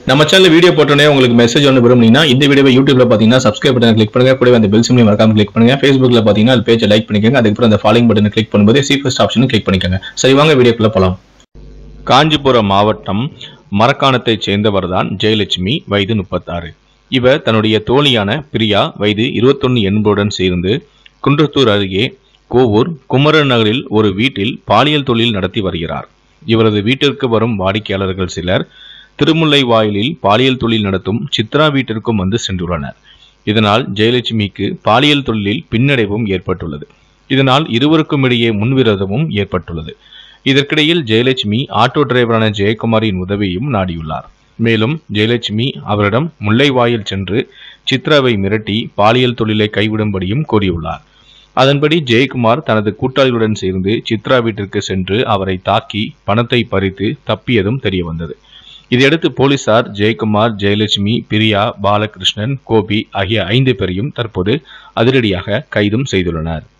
நம்ம channel video போட்டோன்னே உங்களுக்கு மெசேஜ் ஒன்று விரும்புனீங்கன்னா இந்த வீடியோவை யூடியூப்ல பார்த்தீங்கன்னா சப்ஸ்கிரைப் பட்டன் கிளிக் பண்ணுங்க கூடவே அந்த பெல் சிம்லையும் மறக்காம கிளிக் பண்ணுங்க ஃபேஸ்புக்ல பார்த்தீங்கன்னா அது பேஜை லைக் பண்ணிக்கோங்க அதுக்கப்புறம் அந்த ஃபாலோயிங் பட்டனை கிளிக் பண்ணும்போது சி ஃபர்ஸ்ட் ஆப்ஷனும் கிளிக் பண்ணிக்கோங்க சரி வாங்க வீடியோக்குள்ள போலாம் காஞ்சிபுரம் மாவட்டம் மரக்காணத்தைச் சேர்ந்தவர்தான் ஜெயலட்சுமி வயது முப்பத்தாறு இவர் தன்னுடைய தோழியான பிரியா வயது இருபத்தொன்னு என்பதுடன் சேர்ந்து குன்றத்தூர் அருகே கோவூர் குமரன் நகரில் ஒரு வீட்டில் பாலியல் தொழில் நடத்தி வருகிறார் இவரது வீட்டிற்கு வரும் வாடிக்கையாளர்கள் சிலர் திருமுல்லை வாயிலில் பாலியல் தொழில் நடத்தும் சித்ரா வீட்டிற்கும் வந்து சென்றுள்ளனர் இதனால் ஜெயலட்சுமிக்கு பாலியல் தொழிலில் பின்னடைவும் ஏற்பட்டுள்ளது இதனால் இருவருக்கும் இடையே முன்விரோதமும் ஏற்பட்டுள்ளது இதற்கிடையில் ஜெயலட்சுமி ஆட்டோ டிரைவரான ஜெயக்குமாரின் உதவியும் நாடியுள்ளார் மேலும் ஜெயலட்சுமி அவரிடம் முல்லைவாயில் சென்று சித்ராவை மிரட்டி பாலியல் தொழிலை கைவிடும்படியும் கூறியுள்ளார் அதன்படி ஜெயக்குமார் தனது கூட்டாளிகளுடன் சேர்ந்து சித்ரா வீட்டிற்கு சென்று அவரை தாக்கி பணத்தை பறித்து தப்பியதும் தெரியவந்தது இதையடுத்து போலீசார் ஜெயக்குமார் ஜெயலட்சுமி பிரியா பாலகிருஷ்ணன் கோபி ஆகிய ஐந்து பேரையும் தற்போது அதிரடியாக கைதும் செய்துள்ளனர்